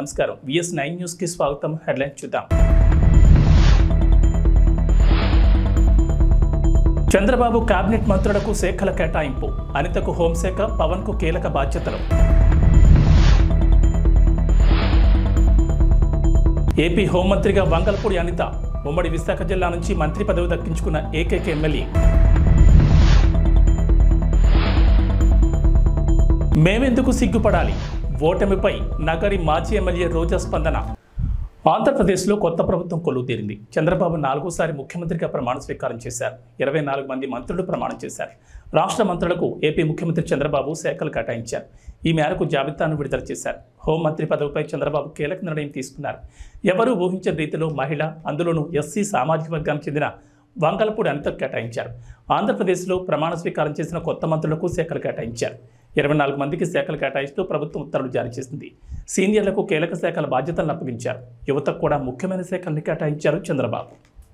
నమస్కారం VS nine news కి స్వాగతం హెడ్లైన్ చూద్దాం చంద్రబాబు కేబినెట్ మంత్రులకు శాఖల కేటాయింపు అనితకు హోంశాఖ పవన్ కు కీలక బాధ్యతలు ఏపీ హోంమంత్రిగా వంగల్పూడి అనిత ఉమ్మడి విశాఖ జిల్లా నుంచి మంత్రి పదవి దక్కించుకున్న ఏకైక ఎమ్మెల్యే మేమెందుకు సిగ్గుపడాలి ఓటమిపై నగరి మాజీ ఎమ్మెల్యే రోజా స్పందన ఆంధ్రప్రదేశ్లో కొత్త ప్రభుత్వం కొలువు తీరింది చంద్రబాబు నాలుగోసారి ముఖ్యమంత్రిగా ప్రమాణ స్వీకారం చేశారు ఇరవై నాలుగు మంది మంత్రులు ప్రమాణం చేశారు రాష్ట్ర మంత్రులకు ఏపీ ముఖ్యమంత్రి చంద్రబాబు శాఖలు కేటాయించారు ఈ మేరకు జాబితాను విడుదల చేశారు హోంమంత్రి పదవిపై చంద్రబాబు కీలక నిర్ణయం తీసుకున్నారు ఎవరూ ఊహించని రీతిలో మహిళ అందులోనూ ఎస్సీ సామాజిక వర్గానికి చెందిన వంగలపూడి అనిత కేటాయించారు ఆంధ్రప్రదేశ్లో ప్రమాణ స్వీకారం చేసిన కొత్త మంత్రులకు శాఖలు కేటాయించారు ఇరవై నాలుగు మందికి శాఖలు కేటాయిస్తూ ప్రభుత్వం ఉత్తర్వులు జారీ చేసింది సీనియర్లకు కీలక శాఖల బాధ్యతలను అప్పగించారు యువతకు కూడా ముఖ్యమైన శాఖల్ని కేటాయించారు చంద్రబాబు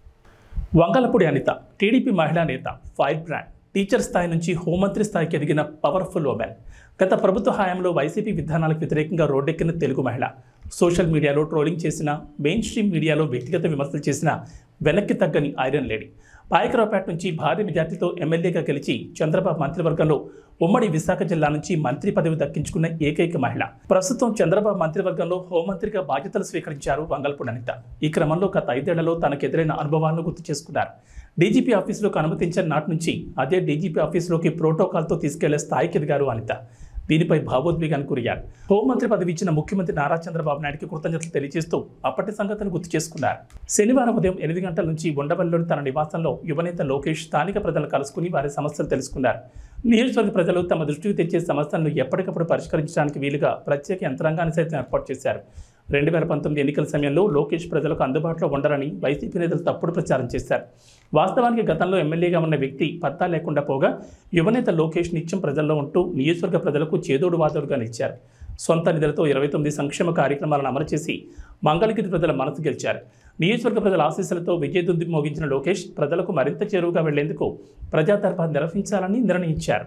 వంగలపూడి అనిత టీడీపీ మహిళా నేత ఫైర్ బ్రాండ్ టీచర్ స్థాయి నుంచి హోంమంత్రి స్థాయికి ఎదిగిన పవర్ఫుల్ ఉమెన్ గత ప్రభుత్వ హయాంలో వైసీపీ విధానాలకు వ్యతిరేకంగా రోడ్డెక్కిన తెలుగు మహిళ సోషల్ మీడియాలో ట్రోలింగ్ చేసిన మెయిన్ స్ట్రీమ్ మీడియాలో వ్యక్తిగత విమర్శలు చేసిన వెనక్కి తగ్గని ఐరన్ లేడీ పాయకరావుపేట నుంచి భారీ మెజార్టీతో ఎమ్మెల్యేగా గెలిచి చంద్రబాబు మంత్రివర్గంలో ఉమ్మడి విశాఖ జిల్లా నుంచి మంత్రి పదవి దక్కించుకున్న ఏకైక మహిళ ప్రస్తుతం చంద్రబాబు మంత్రివర్గంలో హోంమంత్రిగా బాధ్యతలు స్వీకరించారు వంగల్పూడి అనిత ఈ క్రమంలో గత ఐదేళ్లలో తనకు ఎదురైన అనుభవాలను గుర్తు చేసుకున్నారు డీజీపీ ఆఫీసులోకి అనుమతించిన నాటి నుంచి అదే డీజీపీ ఆఫీసులోకి ప్రోటోకాల్తో తీసుకెళ్లే స్థాయికి ఎదిగారు అనిత దీనిపై భావోద్వేగానికి గురయ్యారు హోంమంత్రి పదవి ఇచ్చిన ముఖ్యమంత్రి నారా చంద్రబాబు నాయుడుకి కృతజ్ఞతలు తెలియజేస్తూ అప్పటి సంగతులు గుర్తు చేసుకున్నారు శనివారం ఉదయం ఎనిమిది గంటల నుంచి ఉండవల్లిలోని తన నివాసంలో యువనేత లోకేష్ స్థానిక ప్రజలను కలుసుకుని వారి సమస్యలు తెలుసుకున్నారు నియోజకవర్గ ప్రజలు తమ దృష్టికి తెచ్చే సమస్యలను ఎప్పటికప్పుడు పరిష్కరించడానికి వీలుగా ప్రత్యేక యంత్రాంగాన్ని సైతం ఏర్పాటు చేశారు రెండు వేల పంతొమ్మిది ఎన్నికల సమయంలో లోకేష్ ప్రజలకు అందుబాటులో ఉండరని వైసీపీ నేతలు తప్పుడు ప్రచారం చేశారు వాస్తవానికి గతంలో ఎమ్మెల్యేగా ఉన్న వ్యక్తి పత్తా లేకుండా పోగా యువనేత లోకేష్ నిత్యం ప్రజల్లో ఉంటూ నియోజకవర్గ ప్రజలకు చేదోడు వాదోడుగా నిలిచారు సొంత నిధులతో ఇరవై తొమ్మిది సంక్షేమ కార్యక్రమాలను అమలు చేసి మంగళగిరి ప్రజల మనసు గెలిచారు నియోజకవర్గ ప్రజల ఆశీస్సులతో విజయదుంది మోగించిన లోకేష్ ప్రజలకు మరింత చేరువుగా వెళ్లేందుకు ప్రజాదర్బార్ నిర్వహించాలని నిర్ణయించారు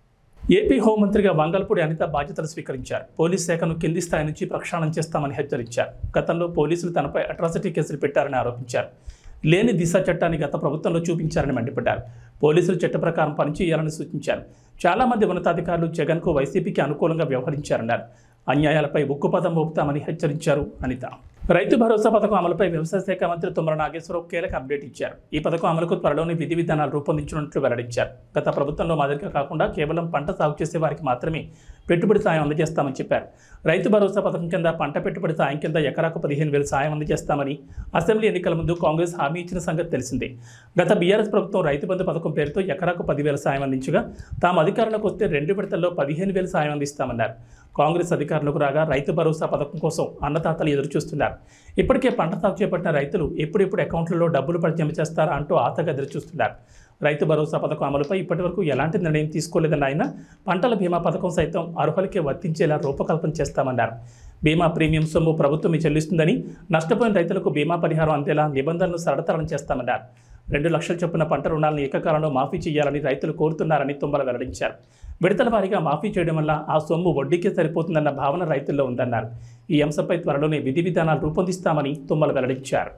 ఏపీ హోంమంత్రిగా వంగల్పూడి అనిత బాధ్యతలు స్వీకరించారు పోలీస్ శాఖను కింది స్థాయి నుంచి ప్రక్షాళన చేస్తామని హెచ్చరించారు గతంలో పోలీసులు తనపై అట్రాసిటీ కేసులు పెట్టారని ఆరోపించారు లేని దిశ చట్టాన్ని గత ప్రభుత్వంలో చూపించారని మండిపడ్డారు పోలీసులు చట్ట ప్రకారం పనిచేయాలని సూచించారు చాలామంది ఉన్నతాధికారులు జగన్కు వైసీపీకి అనుకూలంగా వ్యవహరించారన్నారు అన్యాయాలపై ఉక్కుపదం మోపుతామని హెచ్చరించారు అనిత రైతు భరోసా పథకం అమలుపై వ్యవసాయ శాఖ మంత్రి తుమ్మల నాగేశ్వరరావు కీలక అప్డేట్ ఇచ్చారు ఈ పథకం అమలుకు త్వరలోనే విధి విధానాలు రూపొందించనున్నట్లు వెల్లడించారు గత ప్రభుత్వంలో మాదిరిగా కాకుండా కేవలం పంట సాగు చేసే వారికి మాత్రమే పెట్టుబడి సాయం అందజేస్తామని చెప్పారు రైతు భరోసా పథకం కింద పంట పెట్టుబడి సాయం కింద ఎకరాకు పదిహేను వేలు సాయం అందజేస్తామని అసెంబ్లీ ఎన్నికల ముందు కాంగ్రెస్ హామీ ఇచ్చిన సంగతి తెలిసిందే గత బీఆర్ఎస్ ప్రభుత్వం రైతు బంధు పథకం పేరుతో ఎకరాకు పదివేల సాయం అందించగా తాము అధికారంలోకి వస్తే రెండు విడతల్లో పదిహేను వేలు సాయం అందిస్తామన్నారు కాంగ్రెస్ అధికారంలోకి రాగా రైతు భరోసా పథకం కోసం అన్నదాతలు ఎదురుచూస్తున్నారు ఇప్పటికే పంట సాగు చేపట్టిన రైతులు ఎప్పుడెప్పుడు అకౌంట్లలో డబ్బులు పడి జమ చేస్తారా అంటూ ఆతగా ఎదురుచూస్తున్నారు రైతు భరోసా పథకం అమలుపై ఇప్పటివరకు ఎలాంటి నిర్ణయం తీసుకోలేదని ఆయన పంటల బీమా పథకం సైతం అర్హులకే వర్తించేలా రూపకల్పన చేస్తామన్నారు బీమా ప్రీమియం సొమ్ము ప్రభుత్వమే చెల్లిస్తుందని నష్టపోయిన రైతులకు బీమా పరిహారం అందేలా నిబంధనలు సరళతరం చేస్తామన్నారు రెండు లక్షల చొప్పున పంట రుణాలను ఏకకాలంలో మాఫీ చేయాలని రైతులు కోరుతున్నారని తుమ్మల వెల్లడించారు విడతల వారీగా మాఫీ చేయడం వల్ల ఆ సొమ్ము వడ్డీకే సరిపోతుందన్న భావన రైతుల్లో ఉందన్నారు ఈ అంశంపై త్వరలోనే విధి విధానాలు రూపొందిస్తామని తుమ్మల వెల్లడించారు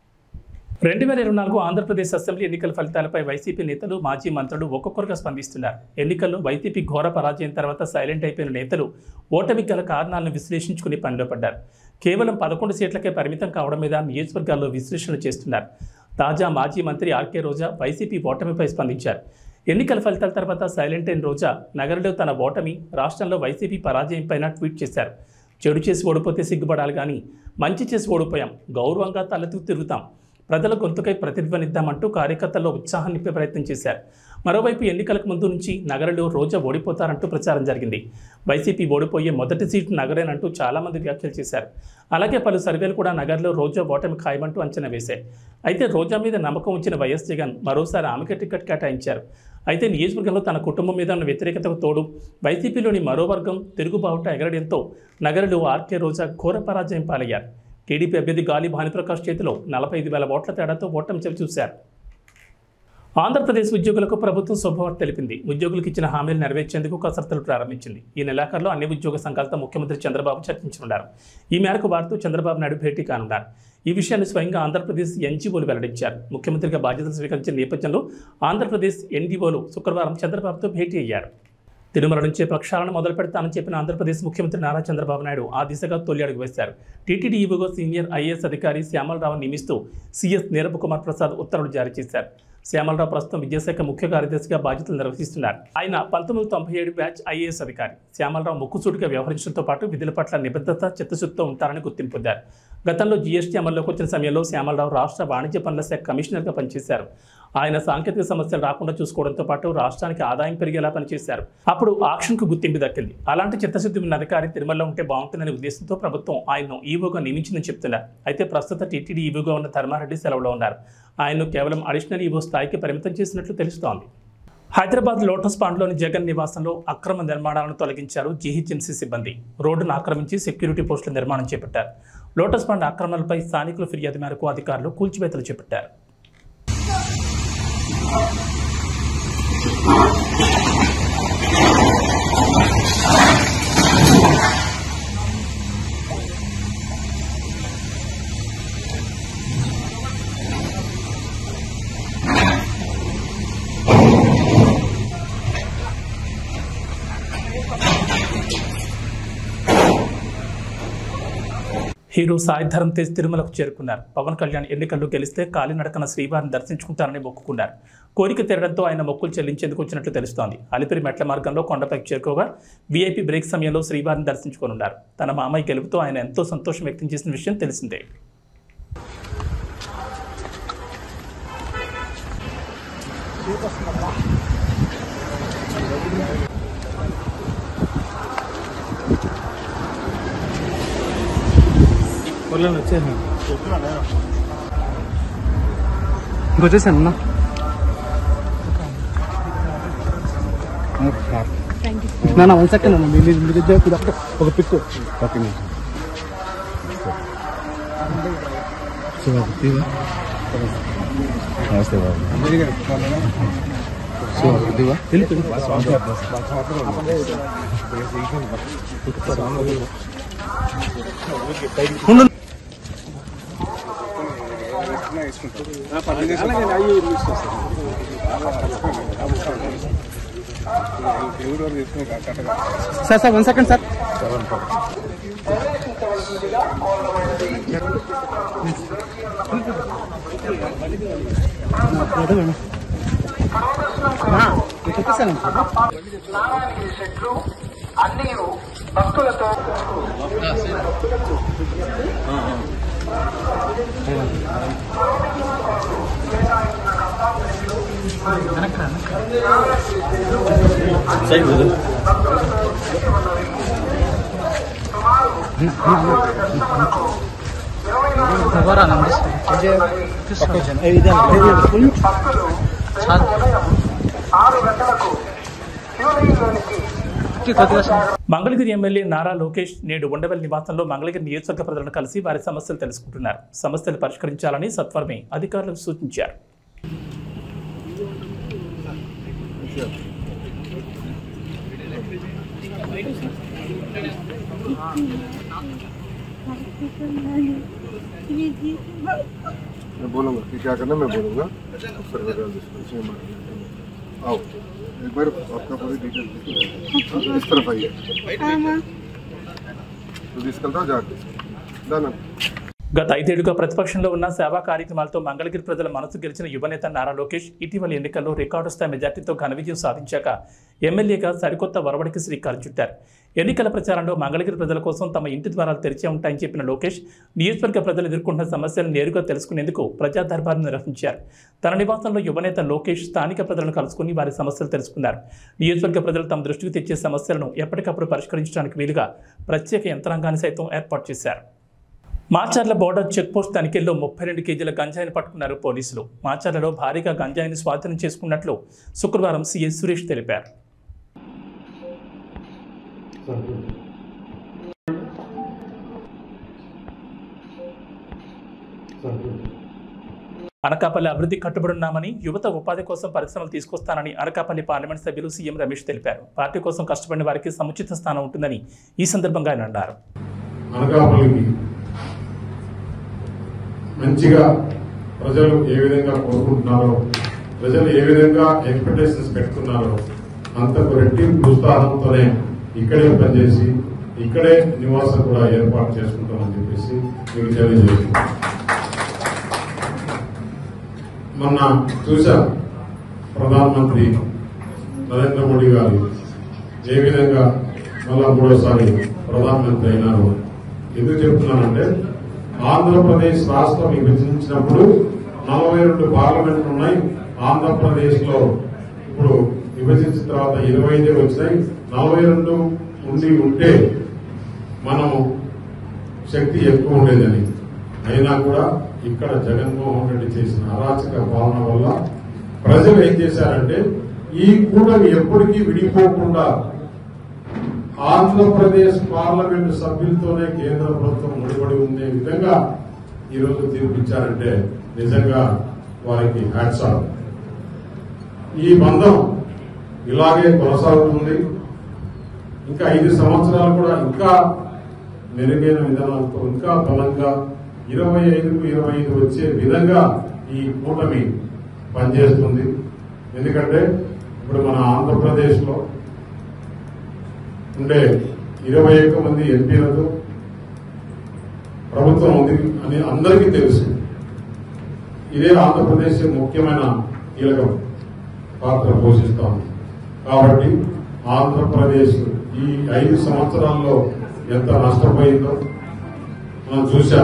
రెండు వేల ఇరవై నాలుగు ఆంధ్రప్రదేశ్ అసెంబ్లీ ఎన్నికల ఫలితాలపై వైసీపీ నేతలు మాజీ మంత్రులు ఒక్కొక్కరుగా స్పందిస్తున్నారు ఎన్నికల్లో వైసీపీ ఘోర పరాజయం తర్వాత సైలెంట్ అయిపోయిన నేతలు ఓటమికి గల కారణాలను విశ్లేషించుకుని పనిలో పడ్డారు కేవలం పదకొండు సీట్లకే పరిమితం కావడం మీద నియోజకవర్గాల్లో విశ్లేషణ చేస్తున్నారు తాజా మాజీ మంత్రి ఆర్కే రోజా వైసీపీ ఓటమిపై స్పందించారు ఎన్నికల ఫలితాల తర్వాత సైలెంట్ అయిన రోజా నగరంలో తన ఓటమి రాష్ట్రంలో వైసీపీ పరాజయం పైన ట్వీట్ చేశారు చెడు చేసి ఓడిపోతే సిగ్గుపడాలి కానీ మంచి చేసి ఓడిపోయాం గౌరవంగా తలెత్తు తిరుగుతాం ప్రజల గొంతుకై ప్రతిధ్వనిద్దామంటూ కార్యకర్తల్లో ఉత్సాహం నింపే ప్రయత్నం చేశారు మరోవైపు ఎన్నికలకు ముందు నుంచి నగరంలో రోజా ఓడిపోతారంటూ ప్రచారం జరిగింది వైసీపీ ఓడిపోయే మొదటి సీటు నగరేనంటూ చాలామంది వ్యాఖ్యలు చేశారు అలాగే పలు సర్వేలు కూడా నగర్లో రోజా ఓటమి ఖాయమంటూ అంచనా వేశాయి అయితే రోజా మీద నమ్మకం ఉంచిన వైఎస్ జగన్ మరోసారి ఆమెకే టికెట్ కేటాయించారు అయితే నియోజకవర్గంలో తన కుటుంబం మీద ఉన్న వ్యతిరేకతకు తోడు వైసీపీలోని మరో వర్గం తిరుగుబావుట ఎగరడంతో నగరంలో ఆర్కే రోజా ఘోర పరాజయం పాలయ్యారు టీడీపీ అభ్యర్థి గాలి భానుప్రకాష్ చేతిలో నలభై ఐదు వేల ఓట్ల తేడాతో ఓటమి చవి చూశారు ఆంధ్రప్రదేశ్ ఉద్యోగులకు ప్రభుత్వం శుభవార్త తెలిపింది ఉద్యోగులకు ఇచ్చిన హామీలు నెరవేర్చేందుకు కసరత్తులు ప్రారంభించింది ఈ నెలాఖరులో అన్ని ఉద్యోగ సంఘాలతో ముఖ్యమంత్రి చంద్రబాబు చర్చించనున్నారు ఈ మేరకు వారితో చంద్రబాబు నాయుడు భేటీ కానున్నారు ఈ విషయాన్ని స్వయంగా ఆంధ్రప్రదేశ్ ఎన్జీఓలు వెల్లడించారు ముఖ్యమంత్రిగా బాధ్యతలు స్వీకరించిన నేపథ్యంలో ఆంధ్రప్రదేశ్ ఎన్డీఓలు శుక్రవారం చంద్రబాబుతో భేటీ అయ్యారు తిరుమల నుంచే ప్రక్షాళన మొదలు పెడతానని చెప్పిన ఆంధ్రప్రదేశ్ ముఖ్యమంత్రి నారా చంద్రబాబు నాయుడు ఆ దిశగా తొలి అడుగు వేశారు టీటీడీ ఈవోగా సీనియర్ ఐఏఎస్ అధికారి శ్యామలరావు నియమిస్తూ సీఎస్ నీరబ్ కుమార్ ప్రసాద్ ఉత్తర్వులు జారీ చేశారు శ్యామలరావు ప్రస్తుతం విద్యాశాఖ ముఖ్య కార్యదర్శిగా బాధ్యతలు నిర్వహిస్తున్నారు ఆయన పంతొమ్మిది వందల తొంభై ఏడు బ్యాచ్ ఐఏఎస్ అధికారి శ్యామలరావు ముక్కుసూటిగా వ్యవహరించడంతో పాటు విధుల పట్ల నిబద్ధత చిత్తశుద్ధితో ఉంటారని గుర్తింపు పొందారు గతంలో జీఎస్టీ అమల్లోకి వచ్చిన సమయంలో శ్యామలరావు రాష్ట్ర వాణిజ్య పనుల శాఖ కమిషనర్గా పనిచేశారు ఆయన సాంకేతిక సమస్యలు రాకుండా చూసుకోవడంతో పాటు రాష్ట్రానికి ఆదాయం పెరిగేలా పనిచేశారు అప్పుడు ఆక్షన్కు గుర్తింపు దక్కింది అలాంటి చిత్తశుద్ధి ఉన్న అధికారి తిరుమలలో ఉంటే బాగుంటుందనే ఉద్దేశంతో ప్రభుత్వం ఆయన్ను ఈవోగా నియమించిందని చెప్తున్నారు అయితే ప్రస్తుత టీటీడీ ఈవోగా ఉన్న ధర్మారెడ్డి సెలవులో ఉన్నారు ఆయన్ను కేవలం అడిషనల్ ఈవో స్థాయికి పరిమితం చేసినట్లు తెలుస్తోంది హైదరాబాద్ లోటస్ పాండ్లోని జగన్ నివాసంలో అక్రమ నిర్మాణాలను తొలగించారు జీహెచ్ఎంసీ సిబ్బంది రోడ్డును ఆక్రమించి సెక్యూరిటీ పోస్టుల నిర్మాణం చేపట్టారు లోటస్ పాండ్ ఆక్రమణలపై స్థానికుల ఫిర్యాదు మేరకు అధికారులు కూల్చివేతలు చేపట్టారు హీరో సాయి ధరం తేజ్ తిరుమలకు చేరుకున్నారు పవన్ కళ్యాణ్ ఎన్నికల్లో గెలిస్తే కాలినడకన శ్రీవారిని దర్శించుకుంటారని మొక్కుకున్నారు కోరిక తీరడంతో ఆయన మొక్కులు చెల్లించేందుకు వచ్చినట్లు తెలుస్తోంది అలిపిరి మెట్ల మార్గంలో కొండపైకి చేరుకోగా వీఐపీ బ్రేక్ సమయంలో శ్రీవారిని దర్శించుకోనున్నారు తన మామయ్య గెలుపుతో ఆయన ఎంతో సంతోషం వ్యక్తం చేసిన విషయం తెలిసిందే పొలం వచ్చేసాను ఇంకొచ్చేసాను అన్న నా వన్ సెకండ్ అన్న మీరు మీ దగ్గర ఇప్పుడు ఒక్క- ఒక పిక్ ఓకే నమస్తే బాబు sir sir one second sir చెప్పేసాను నారాయణగిరి చెట్లు అన్ని భక్తులతో భక్తులు ఉదయం ఆరు గంటలకు శివలింగంలోనికి మంగళగిరి ఎమ్మెల్యే నారా లోకేష్ నేడు ఉండవల్లి నివాసంలో మంగళగిరి నియోజకవర్గ ప్రజలను కలిసి వారి సమస్యలు తెలుసుకుంటున్నారు సమస్యలు పరిష్కరించాలని సత్వరమే అధికారులకు సూచించారు मैं बोलूंगा कि क्या करना मैं बोलूंगा सर्वेयर डिस्कशन आओ एक बार आपका पूरी डिटेल लिखिए इस तरफ आइए तो తీసుకెళ్తా జాగ్రత్త దానా గత ఐదేళ్లుగా ప్రతిపక్షంలో ఉన్న సేవా కార్యక్రమాలతో మంగళగిరి ప్రజల మనసు గెలిచిన యువనేత నారా లోకేష్ ఇటీవల ఎన్నికల్లో రికార్డు స్థాయి మెజార్టీతో ఘన విజయం సాధించాక ఎమ్మెల్యేగా సరికొత్త వరవడికి శ్రీకారం చుట్టారు ఎన్నికల ప్రచారంలో మంగళగిరి ప్రజల కోసం తమ ఇంటి ద్వారాలు తెరిచే ఉంటాయని చెప్పిన లోకేష్ నియోజకవర్గ ప్రజలు ఎదుర్కొంటున్న సమస్యలను నేరుగా తెలుసుకునేందుకు ప్రజా దర్బార్ను నిర్వహించారు తన నివాసంలో యువనేత లోకేష్ స్థానిక ప్రజలను కలుసుకుని వారి సమస్యలు తెలుసుకున్నారు నియోజకవర్గ ప్రజలు తమ దృష్టికి తెచ్చే సమస్యలను ఎప్పటికప్పుడు పరిష్కరించడానికి వీలుగా ప్రత్యేక యంత్రాంగాన్ని సైతం ఏర్పాటు చేశారు మాచర్ల బోర్డర్ చెక్ పోస్ట్ తనిఖీల్లో ముప్పై రెండు కేజీల గంజాయిని పట్టుకున్నారు పోలీసులు మాచర్లలో భారీగా గంజాయిని స్వాధీనం చేసుకున్నట్లు శుక్రవారం సీఎస్ సురేష్ తెలిపారు అనకాపల్లి అభివృద్ధి కట్టుబడున్నామని యువత ఉపాధి కోసం పరిశ్రమలు తీసుకొస్తానని అనకాపల్లి పార్లమెంట్ సభ్యులు సీఎం రమేష్ తెలిపారు పార్టీ కోసం కష్టపడిన వారికి సముచిత స్థానం ఉంటుందని ఈ సందర్భంగా ఆయన అన్నారు అనకాపల్లికి మంచిగా ప్రజలు ఏ విధంగా కోరుకుంటున్నారో ప్రజలు ఏ విధంగా ఎక్స్పెక్టేషన్స్ పెట్టుకున్నారో అంతకు రెట్టింపు ఉత్సాహంతోనే ఇక్కడే పనిచేసి ఇక్కడే నివాసం కూడా ఏర్పాటు చేసుకుంటామని చెప్పేసి మీకు తెలియజేస్తున్నాం మొన్న చూశాం ప్రధానమంత్రి నరేంద్ర మోడీ గారు ఏ విధంగా మళ్ళా మూడోసారి ప్రధానమంత్రి అయినారు ఎందుకు చెప్తున్నానంటే ఆంధ్రప్రదేశ్ రాష్ట్రం విభజించినప్పుడు నలభై రెండు పార్లమెంట్లు ఉన్నాయి ఆంధ్రప్రదేశ్ లో ఇప్పుడు విభజించిన తర్వాత ఇరవై ఐదు వచ్చినాయి నలభై రెండు ఉండి ఉంటే మనము శక్తి ఎక్కువ ఉండేదని అయినా కూడా ఇక్కడ జగన్మోహన్ రెడ్డి చేసిన అరాచక పాలన వల్ల ప్రజలు ఏం చేశారంటే ఈ కూటమి ఎప్పటికీ విడిపోకుండా ఆంధ్రప్రదేశ్ పార్లమెంటు సభ్యులతోనే కేంద్ర ప్రభుత్వం ముడిపడి ఉండే విధంగా ఈరోజు తీర్పిచ్చారంటే నిజంగా వారికి హ్యాట్స్ ఆఫ్ ఈ బంధం ఇలాగే కొనసాగుతుంది ఇంకా ఐదు సంవత్సరాలు కూడా ఇంకా మెరుగైన విధానాలతో ఇంకా బలంగా ఇరవై ఐదుకు ఇరవై ఐదు వచ్చే విధంగా ఈ కూటమి పనిచేస్తుంది ఎందుకంటే ఇప్పుడు మన ఆంధ్రప్రదేశ్ లో ఉండే ఇరవై ఒక్క మంది ఎంపీలతో ప్రభుత్వం ఉంది అని అందరికీ తెలుసు ఇదే ఆంధ్రప్రదేశ్ ముఖ్యమైన కీలక పాత్ర పోషిస్తాం కాబట్టి ఆంధ్రప్రదేశ్ ఈ ఐదు సంవత్సరాల్లో ఎంత నష్టపోయిందో మనం చూశాం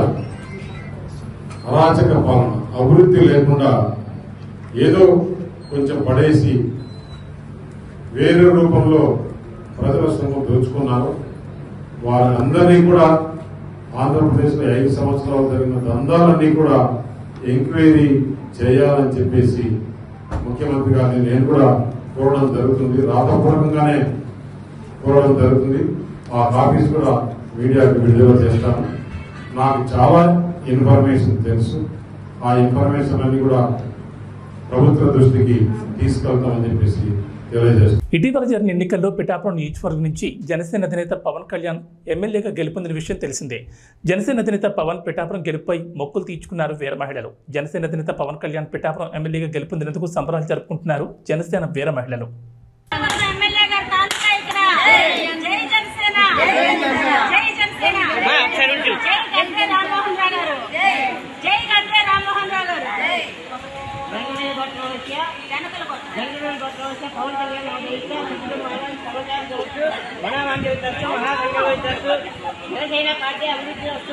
అరాచక పాలన అభివృద్ధి లేకుండా ఏదో కొంచెం పడేసి వేరే రూపంలో ప్రజల సొమ్ము దోచుకున్నారు వారందరినీ కూడా ఆంధ్రప్రదేశ్లో ఐదు సంవత్సరాలు జరిగిన దందాలన్నీ కూడా ఎంక్వైరీ చేయాలని చెప్పేసి ముఖ్యమంత్రి గారిని నేను కూడా కోరడం జరుగుతుంది రాతపూర్వకంగానే కోరడం జరుగుతుంది ఆ కాపీస్ కూడా మీడియాకి విడుదల చేస్తాను నాకు చాలా ఇన్ఫర్మేషన్ తెలుసు ఆ ఇన్ఫర్మేషన్ అన్ని కూడా ప్రభుత్వ దృష్టికి తీసుకెళ్తామని చెప్పేసి తెలియజేస్తాను ఇటీవల జరిగిన ఎన్నికల్లో పిఠాపురం నియోజకవర్గం నుంచి జనసేన అధినేత పవన్ కళ్యాణ్ ఎమ్మెల్యేగా గెలుపొందిన విషయం తెలిసిందే జనసేన అధినేత పవన్ పిఠాపురం గెలుపుపై మొక్కులు తీర్చుకున్నారు వీర మహిళలు జనసేన అధినేత పవన్ కళ్యాణ్ పిఠాపురం ఎమ్మెల్యేగా గెలుపొందినందుకు సంబరాలు జరుపుకుంటున్నారు జనసేన వీర మహిళలు ఎమ్మెల్యే గారు తాలూకా ఇక్కడ జై జనసేన జై జనసేన జై గంటే రామ్మోహన్ రావు గారు జై గంటే రామ్మోహన్ రావు గారు జనకుల కోసం జనసేన పార్టీ అభివృద్ధి వస్తూ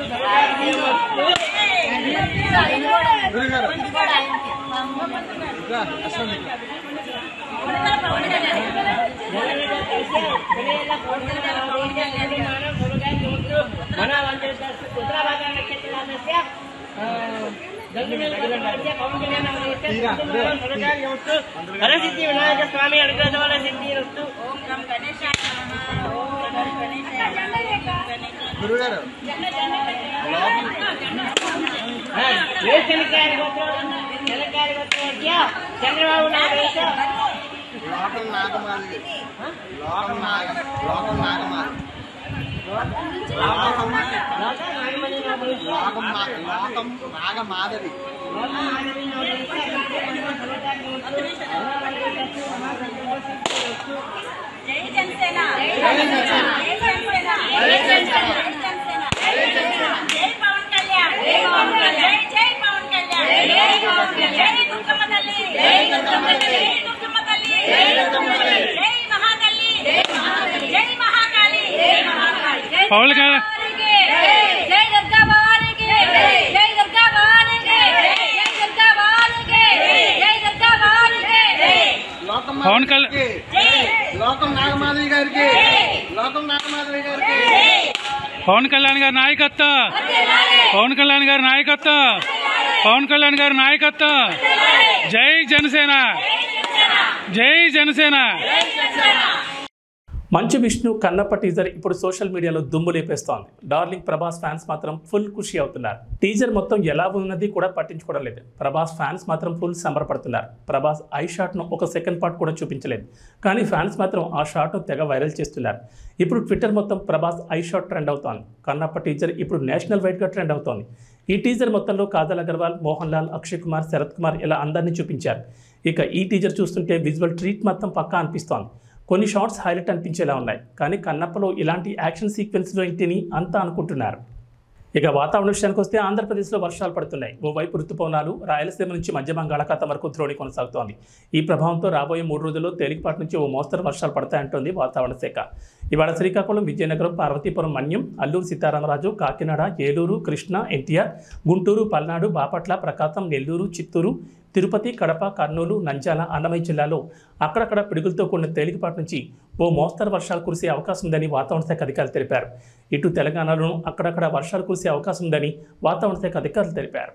వరసిద్ధి వినాయక స్వామి అనుగ్రహ వల్ల సిద్ధి వస్తు ఓం గం గణేశాయ నమః ఓం గం గణేశాయ ఏ శనికాయ గోత్రం శనికాయ గోత్రం చంద్రబాబు నాయుడు వేసా లోకం నాగమాది లోకం నాగ లోకం నాగమాది లోకం లోకం నాగమణి నాయుడు వేసా లోకం మా- లోకం నాగమాధవి లోకం నాగమణి నాయుడు జై జనసేన జై జనసేన జై జనసేన జై జనసేన జై జనసేన జై పవన్ కళ్యాణ్ జై పవన్ కళ్యాణ్ జై జై పవన్ కళ్యాణ్ జై పవన్ కళ్యాణ్ జై దుర్గమ్మ తల్లి జై దుర్గమ్మ తల్లి జై దుర్గమ్మ తల్లి జై దుర్గమ్మ తల్లి జై మహాతల్లి జై మహాతల్లి జై మహాకాళి జై మహాకాళి జై పవన్ కళ్యాణ్. జై దుర్గా భవానికి జై దుర్గా భవానికి జై దుర్గా భవానికి జై దుర్గా భవానికి లోకం పవన్ కళ్యాణ్. మాధవికి, లోకం నాగమాధవి గారికి లోకం నాగమాధవి గారికి పవన్ కళ్యాణ్ గారి నాయకత్వం పవన్ కళ్యాణ్ గారి నాయకత్వం పవన్ కళ్యాణ్ గారి నాయకత్వం జై జనసేన జై జనసేన మంచు విష్ణు కన్నప్ప టీజర్ ఇప్పుడు సోషల్ మీడియాలో దుమ్ము లేపేస్తోంది డార్లింగ్ ప్రభాస్ ఫ్యాన్స్ మాత్రం ఫుల్ ఖుషి అవుతున్నారు టీజర్ మొత్తం ఎలా ఉన్నది కూడా పట్టించుకోవడం లేదు ప్రభాస్ ఫ్యాన్స్ మాత్రం ఫుల్ సంబరపడుతున్నారు ప్రభాస్ ఐ షాట్ను ఒక సెకండ్ పార్ట్ కూడా చూపించలేదు కానీ ఫ్యాన్స్ మాత్రం ఆ షాట్ను తెగ వైరల్ చేస్తున్నారు ఇప్పుడు ట్విట్టర్ మొత్తం ప్రభాస్ ఐ షాట్ ట్రెండ్ అవుతోంది కన్నప్ప టీజర్ ఇప్పుడు నేషనల్ వైడ్గా ట్రెండ్ అవుతోంది ఈ టీజర్ మొత్తంలో కాజల్ అగర్వాల్ మోహన్ లాల్ అక్షయ్ కుమార్ శరత్ కుమార్ ఇలా అందరినీ చూపించారు ఇక ఈ టీజర్ చూస్తుంటే విజువల్ ట్రీట్ మొత్తం పక్కా అనిపిస్తోంది కొన్ని షార్ట్స్ హైలైట్ అనిపించేలా ఉన్నాయి కానీ కన్నప్పలో ఇలాంటి యాక్షన్ సీక్వెన్స్లో ఏంటిని అంతా అనుకుంటున్నారు ఇక వాతావరణ విషయానికి వస్తే ఆంధ్రప్రదేశ్లో వర్షాలు పడుతున్నాయి ఓవైపు ఋతుపవనాలు రాయలసీమ నుంచి మధ్య బంగాళాఖాతం వరకు ద్రోణి కొనసాగుతోంది ఈ ప్రభావంతో రాబోయే మూడు రోజుల్లో తేలికపాటి నుంచి ఓ మోస్తరు వర్షాలు పడతాయంటోంది వాతావరణ శాఖ ఇవాళ శ్రీకాకుళం విజయనగరం పార్వతీపురం మన్యం అల్లూరు సీతారామరాజు కాకినాడ ఏలూరు కృష్ణా ఎన్టీఆర్ గుంటూరు పల్నాడు బాపట్ల ప్రకాశం నెల్లూరు చిత్తూరు తిరుపతి కడప కర్నూలు నంద్యాల అన్నమయ్య జిల్లాలో అక్కడక్కడ పిడుగులతో కూడిన తేలికపాటి నుంచి ఓ మోస్తరు వర్షాలు కురిసే అవకాశం ఉందని వాతావరణ శాఖ అధికారులు తెలిపారు ఇటు తెలంగాణలోనూ అక్కడక్కడ వర్షాలు కురిసే అవకాశం ఉందని వాతావరణ శాఖ అధికారులు తెలిపారు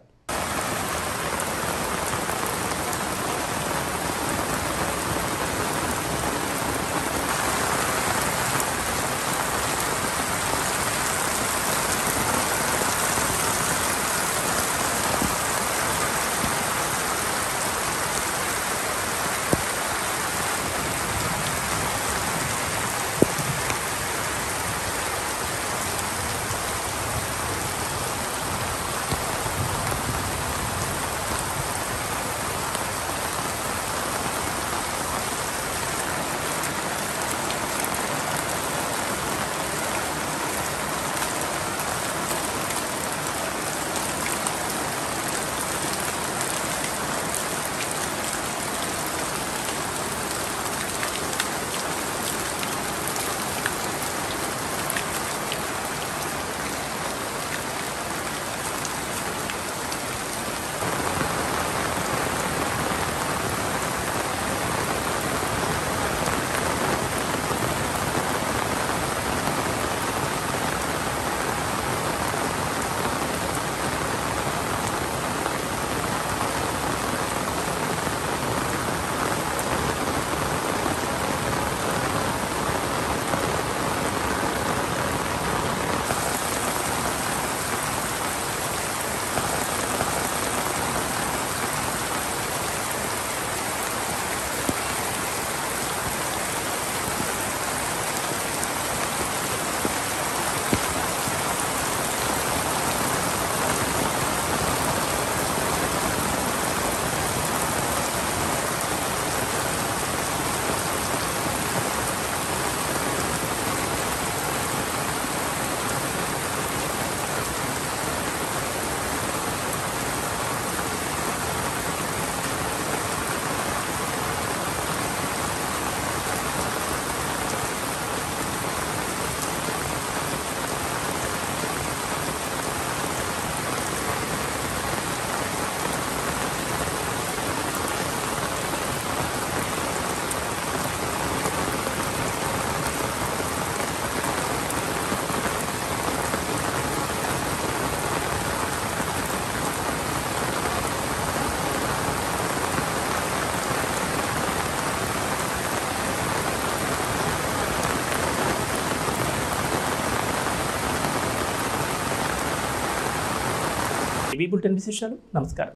ఇవి బులెటిన్ విశేషాలు నమస్కారం